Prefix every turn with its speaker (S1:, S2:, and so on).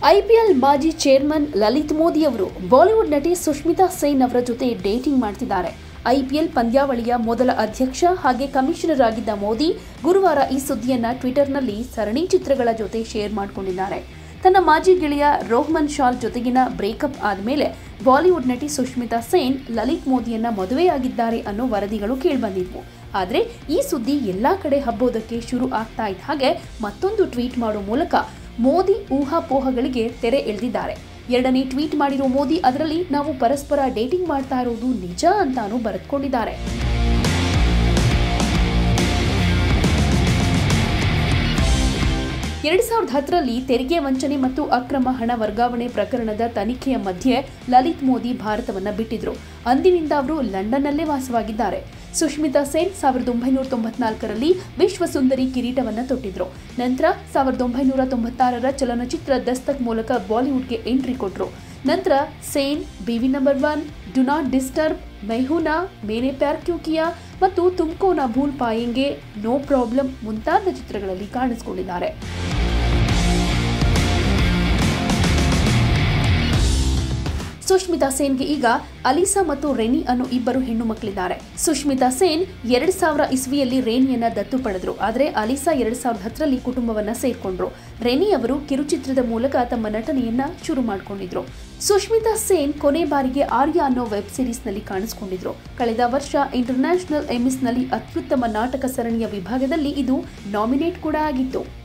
S1: IPL ಮಾಜಿ chairman Lalit Modi ಅವರು Bollywood ನಟಿ ಸುಷ್ಮಿತಾ ಸೇನ್ ಅವರ ಜೊತೆ ಡೇಟಿಂಗ್ ಮಾಡ್ತಿದ್ದಾರೆ ಐಪಿಎಲ್ ಪಂದ್ಯಾವಳಿಯ ಮೊದಲ ಅಧ್ಯಕ್ಷ ಹಾಗೆ ಕಮಿಷನರ್ ಆಗಿದ್ದ ಮೋದಿ ಗುರುವಾರ ಈ ಸುದ್ದಿಯನ್ನ ಟ್ವಿಟರ್ನಲ್ಲಿ ಸರಣಿ ಚಿತ್ರಗಳ ಜೊತೆ ಶೇರ್ ಮಾಡಿಕೊಂಡಿದ್ದಾರೆ ತನ್ನ ಮಾಜಿ ಗೆಳೆಯ ರೋಹ್ಮನ್ ಶಾಲ್ ಜೊತೆಗಿನ ಬ್ರೇಕಪ್ ಆದಮೇಲೆ ಬಾಲಿವುಡ್ ನಟಿ ಸುಷ್ಮಿತಾ ಸೇನ್ ಲಲಿತ್ ಮೋದಿಯನ್ನ ಮದುವೆಯಾಗಿದ್ದಾರೆ ಅನ್ನೋ ವರದಿಗಳು ಕೇಳಿಬಂದಿದ್ವು ಆದರೆ ಈ ಸುದ್ದಿ ಎಲ್ಲಾ ಕಡೆ ಹಬ್ಬೋದಕ್ಕೆ ಶುರು ಆಗ್ತಾ ಇದ್ದ ಹಾಗೆ ಮತ್ತೊಂದು ಟ್ವೀಟ್ ಮಾಡೋ ಮೂಲಕ ಮೋದಿ ಊಹಾಪೋಹಗಳಿಗೆ ತೆರೆ ಎಳೆದಿದ್ದಾರೆ ಎರಡನೇ ಟ್ವೀಟ್ ಮಾಡಿರೋ ಮೋದಿ ಅದರಲ್ಲಿ ನಾವು ಪರಸ್ಪರ ಡೇಟಿಂಗ್ ಮಾಡ್ತಾ ಇರೋದು ನಿಜ ಅಂತಾನು ಬರೆದುಕೊಂಡಿದ್ದಾರೆ ಎರಡ್ ಸಾವಿರದ ಹತ್ತರಲ್ಲಿ ತೆರಿಗೆ ವಂಚನೆ ಮತ್ತು ಅಕ್ರಮ ಹಣ ವರ್ಗಾವಣೆ ಪ್ರಕರಣದ ತನಿಖೆಯ ಮಧ್ಯೆ ಲಲಿತ್ ಮೋದಿ ಭಾರತವನ್ನ ಬಿಟ್ಟಿದ್ರು ಅಂದಿನಿಂದ ಅವರು ಲಂಡನ್ನಲ್ಲೇ ವಾಸವಾಗಿದ್ದಾರೆ ಸುಷ್ಮಿತಾ ಸೇನ್ ಸಾವಿರದ ಒಂಬೈನೂರ ತೊಂಬತ್ನಾಲ್ಕರಲ್ಲಿ ವಿಶ್ವ ಸುಂದರಿ ಕಿರೀಟವನ್ನ ತೊಟ್ಟಿದ್ರು ನಂತರ ಸಾವಿರದ ಒಂಬೈನೂರ ತೊಂಬತ್ತಾರರ ಚಲನಚಿತ್ರ ದಸ್ತಕ್ ಮೂಲಕ ಬಾಲಿವುಡ್ಗೆ ಎಂಟ್ರಿ ಕೊಟ್ರು ನಂತರ Sen Biwi number one do not disturb Main Hoon Na Maine Pyaar Kyun Kiya ಮತ್ತು ತುಮ್ಕೋ ನ ಭೂಲ್ ಪಾಯೆಂಗೆ ನೋ ಪ್ರಾಬ್ಲಮ್ ಮುಂತಾದ ಚಿತ್ರಗಳಲ್ಲಿ ಕಾಣಿಸಿಕೊಂಡಿದ್ದಾರೆ ಸುಷ್ಮಿತಾ ಸೇನ್ಗೆ ಈಗ ಅಲಿಸಾ ಮತ್ತು ರೆನಿ ಅನ್ನೋ ಇಬ್ಬರು ಹೆಣ್ಣು ಮಕ್ಕಳಿದ್ದಾರೆ ಸುಷ್ಮಿತಾ ಸೇನ್ ಎರಡ್ ಸಾವಿರ ಇಸ್ವಿಯಲ್ಲಿ ರೇನಿಯನ್ನ ದತ್ತು ಪಡೆದ್ರು ಆದರೆ ಅಲಿಸಾ ಎರಡ್ ಸಾವಿರದ ಹತ್ತರಲ್ಲಿ ಕುಟುಂಬವನ್ನ ಸೇರ್ಕೊಂಡ್ರು ರೆನಿ ಅವರು ಕಿರುಚಿತ್ರದ ಮೂಲಕ ತಮ್ಮ ನಟನೆಯನ್ನ ಶುರು ಮಾಡಿಕೊಂಡಿದ್ರು ಸುಷ್ಮಿತಾ ಸೇನ್ ಕೊನೆ ಬಾರಿಗೆ ಆರ್ಯ ಅನ್ನೋ ವೆಬ್ ಸಿರೀಸ್ ನಲ್ಲಿ ಕಾಣಿಸಿಕೊಂಡಿದ್ರು ಕಳೆದ ವರ್ಷ ಇಂಟರ್ನ್ಯಾಷನಲ್ ಎಮಿಸ್ ನಲ್ಲಿ ಅತ್ಯುತ್ತಮ ನಾಟಕ ಸರಣಿಯ ವಿಭಾಗದಲ್ಲಿ ಇದು ನಾಮಿನೇಟ್ ಕೂಡ ಆಗಿತ್ತು